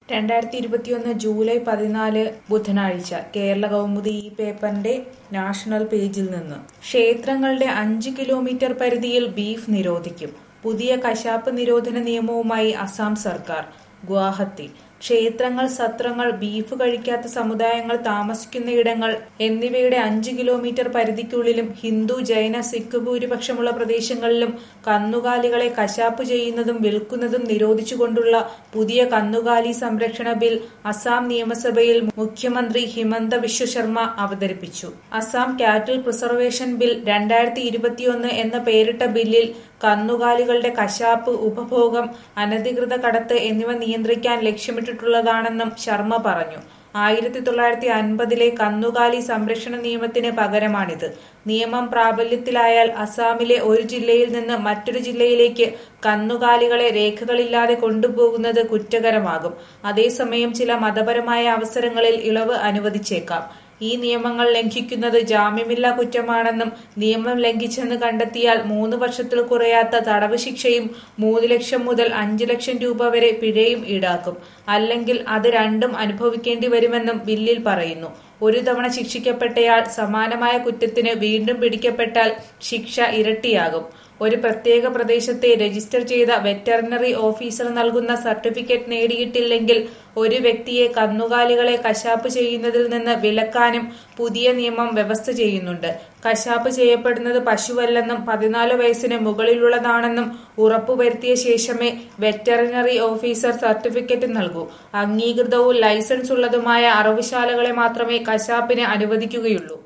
രണ്ടായിരത്തി ഇരുപത്തിയൊന്ന് ജൂലൈ പതിനാല് ബുധനാഴ്ച കേരള കൗമുദി ഈ പേപ്പറിന്റെ നാഷണൽ പേജിൽ നിന്ന് ക്ഷേത്രങ്ങളുടെ അഞ്ച് കിലോമീറ്റർ പരിധിയിൽ ബീഫ് നിരോധിക്കും പുതിയ കശാപ്പ് നിരോധന നിയമവുമായി അസം സർക്കാർ ഗുവാഹത്തി ക്ഷേത്രങ്ങൾ സത്രങ്ങൾ ബീഫ് കഴിക്കാത്ത സമുദായങ്ങൾ താമസിക്കുന്നയിടങ്ങൾ എന്നിവയുടെ അഞ്ച് കിലോമീറ്റർ പരിധിക്കുള്ളിലും ഹിന്ദു ജൈന സിഖ് ഭൂരിപക്ഷമുള്ള പ്രദേശങ്ങളിലും കന്നുകാലികളെ കശാപ്പ് ചെയ്യുന്നതും വിൽക്കുന്നതും നിരോധിച്ചുകൊണ്ടുള്ള പുതിയ കന്നുകാലി സംരക്ഷണ ബിൽ അസാം നിയമസഭയിൽ മുഖ്യമന്ത്രി ഹിമന്ത ബിശ്വ ശർമ്മ അവതരിപ്പിച്ചു അസാം കാറ്റിൽ പ്രിസർവേഷൻ ബിൽ രണ്ടായിരത്തി ഇരുപത്തിയൊന്ന് എന്ന പേരിട്ട ബില്ലിൽ കന്നുകാലികളുടെ കശാപ്പ് ഉപഭോഗം അനധികൃത കടത്ത് എന്നിവ നിയന്ത്രിക്കാൻ ലക്ഷ്യമിട്ടിട്ടുള്ളതാണെന്നും ശർമ്മ പറഞ്ഞു ആയിരത്തി തൊള്ളായിരത്തി അൻപതിലെ കന്നുകാലി സംരക്ഷണ നിയമത്തിന് പകരമാണിത് നിയമം പ്രാബല്യത്തിലായാൽ അസാമിലെ ഒരു ജില്ലയിൽ നിന്ന് മറ്റൊരു ജില്ലയിലേക്ക് കന്നുകാലികളെ രേഖകളില്ലാതെ കൊണ്ടുപോകുന്നത് കുറ്റകരമാകും അതേസമയം ചില മതപരമായ അവസരങ്ങളിൽ ഇളവ് അനുവദിച്ചേക്കാം ഈ നിയമങ്ങൾ ലംഘിക്കുന്നത് ജാമ്യമില്ലാ കുറ്റമാണെന്നും നിയമം ലംഘിച്ചെന്ന് കണ്ടെത്തിയാൽ മൂന്ന് വർഷത്തിൽ കുറയാത്ത തടവ് ശിക്ഷയും മൂന്ന് ലക്ഷം മുതൽ അഞ്ച് ലക്ഷം രൂപ വരെ പിഴയും ഈടാക്കും അല്ലെങ്കിൽ അത് രണ്ടും അനുഭവിക്കേണ്ടി വരുമെന്നും ബില്ലിൽ പറയുന്നു ഒരു തവണ ശിക്ഷിക്കപ്പെട്ടയാൾ സമാനമായ കുറ്റത്തിന് വീണ്ടും പിടിക്കപ്പെട്ടാൽ ശിക്ഷ ഇരട്ടിയാകും ഒരു പ്രത്യേക പ്രദേശത്തെ രജിസ്റ്റർ ചെയ്ത വെറ്ററിനറി ഓഫീസർ നൽകുന്ന സർട്ടിഫിക്കറ്റ് നേടിയിട്ടില്ലെങ്കിൽ ഒരു വ്യക്തിയെ കന്നുകാലികളെ കശാപ്പ് ചെയ്യുന്നതിൽ നിന്ന് വിലക്കാനും പുതിയ നിയമം വ്യവസ്ഥ ചെയ്യുന്നുണ്ട് കശാപ്പ് ചെയ്യപ്പെടുന്നത് പശുവല്ലെന്നും പതിനാല് വയസ്സിന് മുകളിലുള്ളതാണെന്നും ഉറപ്പുവരുത്തിയ ശേഷമേ വെറ്ററിനറി ഓഫീസർ സർട്ടിഫിക്കറ്റ് നൽകൂ അംഗീകൃതവും ലൈസൻസ് ഉള്ളതുമായ അറവുശാലകളെ മാത്രമേ കശാപ്പിന് അനുവദിക്കുകയുള്ളൂ